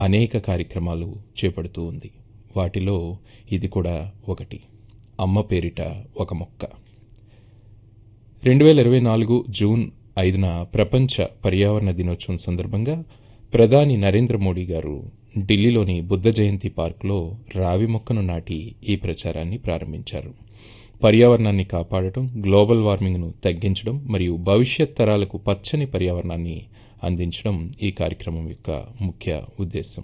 అనేక కార్యక్రమాలు చేపడుతూ ఉంది వాటిలో ఇది కూడా ఒకటి అమ్మ పేరిట ఒక మొక్క రెండు వేల ఇరవై నాలుగు జూన్ ఐదున ప్రపంచ పర్యావరణ దినోత్సవం సందర్భంగా ప్రధాని నరేంద్ర మోడీ గారు ఢిల్లీలోని బుద్ధ జయంతి పార్కులో రావి మొక్కను నాటి ఈ ప్రచారాన్ని ప్రారంభించారు పర్యావరణాన్ని కాపాడటం గ్లోబల్ వార్మింగ్ను తగ్గించడం మరియు భవిష్యత్ తరాలకు పచ్చని పర్యావరణాన్ని అందించడం ఈ కార్యక్రమం యొక్క ముఖ్య ఉద్దేశం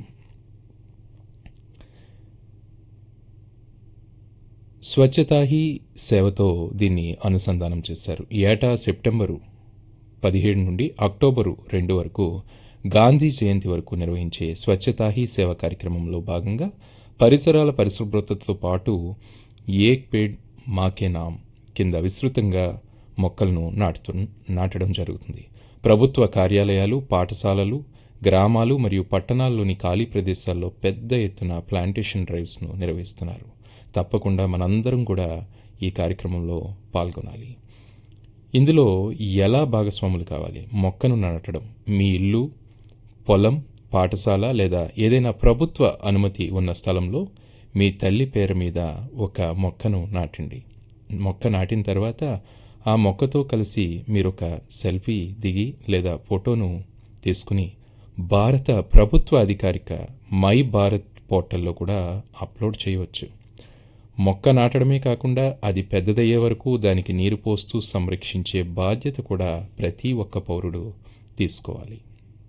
స్వచ్ఛతా హీ సేవతో దీన్ని అనుసంధానం చేశారు ఏటా సెప్టెంబరు పదిహేడు నుండి అక్టోబరు రెండు వరకు గాంధీ జయంతి వరకు నిర్వహించే స్వచ్ఛతా హీ సేవ కార్యక్రమంలో భాగంగా పరిసరాల పరిశుభ్రతతో పాటు ఏక్ పేడ్ మాకే నామ్ కింద విస్తృతంగా మొక్కలను నాటుతు నాటడం జరుగుతుంది ప్రభుత్వ కార్యాలయాలు పాఠశాలలు గ్రామాలు మరియు పట్టణాల్లోని ఖాళీ ప్రదేశాల్లో పెద్ద ఎత్తున ప్లాంటేషన్ డ్రైవ్స్ను నిర్వహిస్తున్నారు తప్పకుండా మనందరం కూడా ఈ కార్యక్రమంలో పాల్గొనాలి ఇందులో ఎలా భాగస్వాములు కావాలి మొక్కను నాటడం మీ ఇల్లు పొలం పాఠశాల లేదా ఏదైనా ప్రభుత్వ అనుమతి ఉన్న స్థలంలో మీ తల్లి పేరు మీద ఒక మొక్కను నాటండి మొక్క నాటిన తర్వాత ఆ మొక్కతో కలిసి మీరొక సెల్ఫీ దిగి లేదా ఫోటోను తీసుకుని భారత ప్రభుత్వ అధికారిక మై భారత్ పోర్టల్లో కూడా అప్లోడ్ చేయవచ్చు మొక్క నాటడమే కాకుండా అది పెద్దదయ్యే వరకు దానికి నీరు పోస్తూ సంరక్షించే బాధ్యత కూడా ప్రతి ఒక్క పౌరుడు తీసుకోవాలి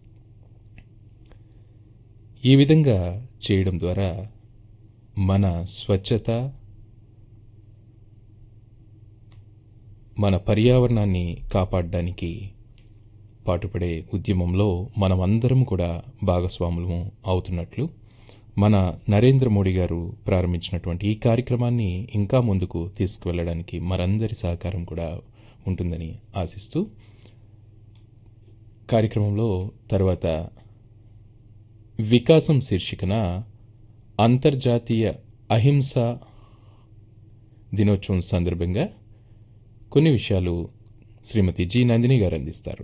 ఈ విధంగా చేయడం ద్వారా మన స్వచ్ఛత మన పర్యావరణాన్ని కాపాడడానికి పాటుపడే ఉద్యమంలో మనమందరం కూడా భాగస్వాములము అవుతున్నట్లు మన నరేంద్ర మోడీ గారు ప్రారంభించినటువంటి ఈ కార్యక్రమాన్ని ఇంకా ముందుకు తీసుకువెళ్ళడానికి మరందరి సహకారం కూడా ఉంటుందని ఆశిస్తూ కార్యక్రమంలో తర్వాత వికాసం శీర్షికన అంతర్జాతీయ అహింస దినోత్సవం సందర్భంగా కొన్ని విషయాలు శ్రీమతి జి నందిని గారు అందిస్తారు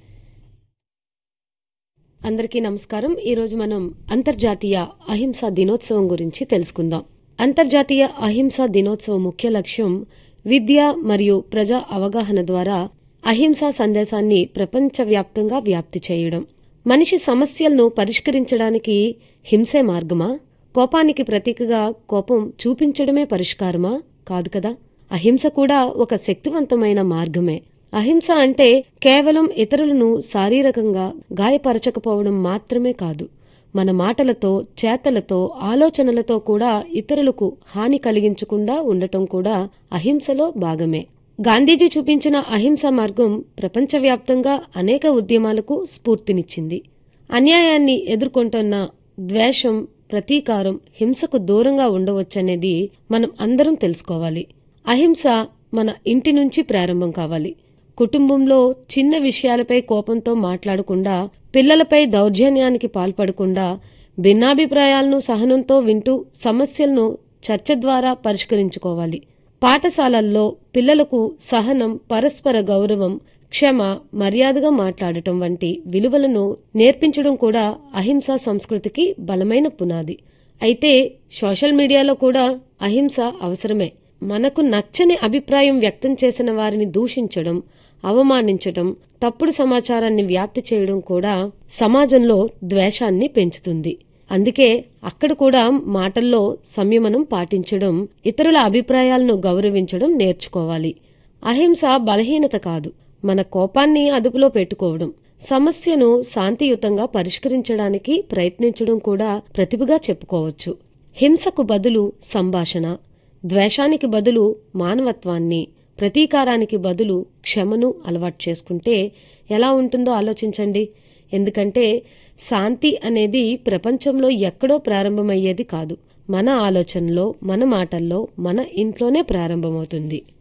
అందరికీ నమస్కారం ఈరోజు మనం అంతర్జాతీయ అహింసా దినోత్సవం గురించి తెలుసుకుందాం అంతర్జాతీయ అహింసా దినోత్సవం ముఖ్య లక్ష్యం విద్య మరియు ప్రజా అవగాహన ద్వారా అహింసా సందేశాన్ని ప్రపంచవ్యాప్తంగా వ్యాప్తి చేయడం మనిషి సమస్యలను పరిష్కరించడానికి హింసే మార్గమా కోపానికి ప్రతీకగా కోపం చూపించడమే పరిష్కారమా కాదు కదా అహింస కూడా ఒక శక్తివంతమైన మార్గమే అహింస అంటే కేవలం ఇతరులను శారీరకంగా గాయపరచకపోవడం మాత్రమే కాదు మన మాటలతో చేతలతో ఆలోచనలతో కూడా ఇతరులకు హాని కలిగించకుండా ఉండటం కూడా అహింసలో భాగమే గాంధీజీ చూపించిన అహింస మార్గం ప్రపంచవ్యాప్తంగా అనేక ఉద్యమాలకు స్ఫూర్తినిచ్చింది అన్యాయాన్ని ఎదుర్కొంటున్న ద్వేషం ప్రతీకారం హింసకు దూరంగా ఉండవచ్చనేది మనం అందరం తెలుసుకోవాలి అహింస మన ఇంటి నుంచి ప్రారంభం కావాలి కుటుంబంలో చిన్న విషయాలపై కోపంతో మాట్లాడకుండా పిల్లలపై దౌర్జన్యానికి పాల్పడకుండా భిన్నాభిప్రాయాలను సహనంతో వింటూ సమస్యలను చర్చ ద్వారా పరిష్కరించుకోవాలి పాఠశాలల్లో పిల్లలకు సహనం పరస్పర గౌరవం క్షమ మర్యాదగా మాట్లాడటం వంటి విలువలను నేర్పించడం కూడా అహింసా సంస్కృతికి బలమైన పునాది అయితే సోషల్ మీడియాలో కూడా అహింస అవసరమే మనకు నచ్చని అభిప్రాయం వ్యక్తం చేసిన వారిని దూషించడం అవమానించడం తప్పుడు సమాచారాన్ని వ్యాప్తి చేయడం కూడా సమాజంలో ద్వేషాన్ని పెంచుతుంది అందుకే అక్కడ కూడా మాటల్లో సంయమనం పాటించడం ఇతరుల అభిప్రాయాలను గౌరవించడం నేర్చుకోవాలి అహింస బలహీనత కాదు మన కోపాన్ని అదుపులో పెట్టుకోవడం సమస్యను శాంతియుతంగా పరిష్కరించడానికి ప్రయత్నించడం కూడా ప్రతిభగా చెప్పుకోవచ్చు హింసకు బదులు సంభాషణ ద్వేషానికి బదులు మానవత్వాన్ని ప్రతీకారానికి బదులు క్షమను అలవాటు చేసుకుంటే ఎలా ఉంటుందో ఆలోచించండి ఎందుకంటే శాంతి అనేది ప్రపంచంలో ఎక్కడో ప్రారంభమయ్యేది కాదు మన ఆలోచనలో మన మాటల్లో మన ఇంట్లోనే ప్రారంభమవుతుంది